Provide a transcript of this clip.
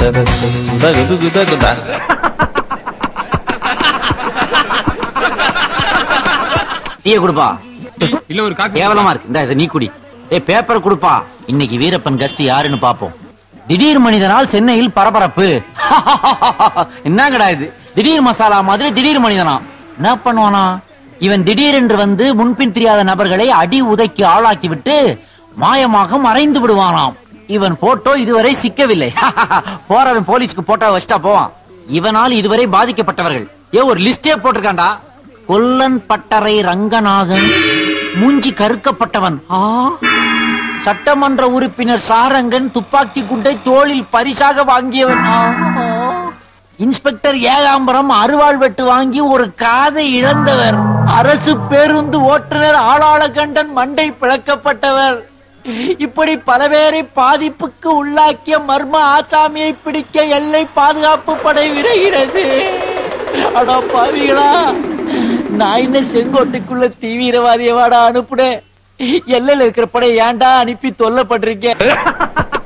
டீய கொடுப்பா இல்ல ஒரு காப்பி கேவலமா இருக்கு இந்த இதை நீ குடி ஏய் பேப்பர் கொடுப்பா இன்னைக்கு வீரப்பன் கஸ்ட் யாருன்னு பாப்போம் திடீர் மனிதனால் சென்னையில் பரபரப்பு என்னங்கடா இது திடீர் மசாலா மாதிரி திடீர் மனிதனா என்ன பண்ணுவானா இவன் திடீரென்று வந்து முன்பின் தெரியாத நபர்களை அடி உதைக்கு ஆளாக்கி விட்டு மாயமாக மறைந்து விடுவானாம் இவன் போட்டோ இதுவரை சிக்கவில்லை போறவன் போலீஸ்க்கு போட்டோ வச்சிட்டா போவான் இவனால் இதுவரை பாதிக்கப்பட்டவர்கள் ஏ ஒரு லிஸ்டே போட்டிருக்கான்டா கொல்லன் பட்டறை ரங்கநாதன் மூஞ்சி கருக்கப்பட்டவன் ஆ சட்டமன்ற உறுப்பினர் சாரங்கன் துப்பாக்கி குண்டை தோளில் பரிசாக வாங்கியவன் ஆ. இன்ஸ்பெக்டர் ஏகாம்பரம் அருவாள் வெட்டு வாங்கி ஒரு காதை இழந்தவர் அரசு பேருந்து ஓட்டுநர் ஆளாள கண்டன் மண்டை பிளக்கப்பட்டவர் இப்படி பல பேரை பாதிப்புக்கு உள்ளாக்கிய மர்ம ஆசாமியை பிடிக்க எல்லை பாதுகாப்பு படை விரைகிறது அடா பாவிகளா நான் என்ன செங்கோட்டைக்குள்ள தீவிரவாதியவாடா அனுப்புனேன் எல்லையில இருக்கிற படை ஏன்டா அனுப்பி தொல்லப்பட்டிருக்கேன்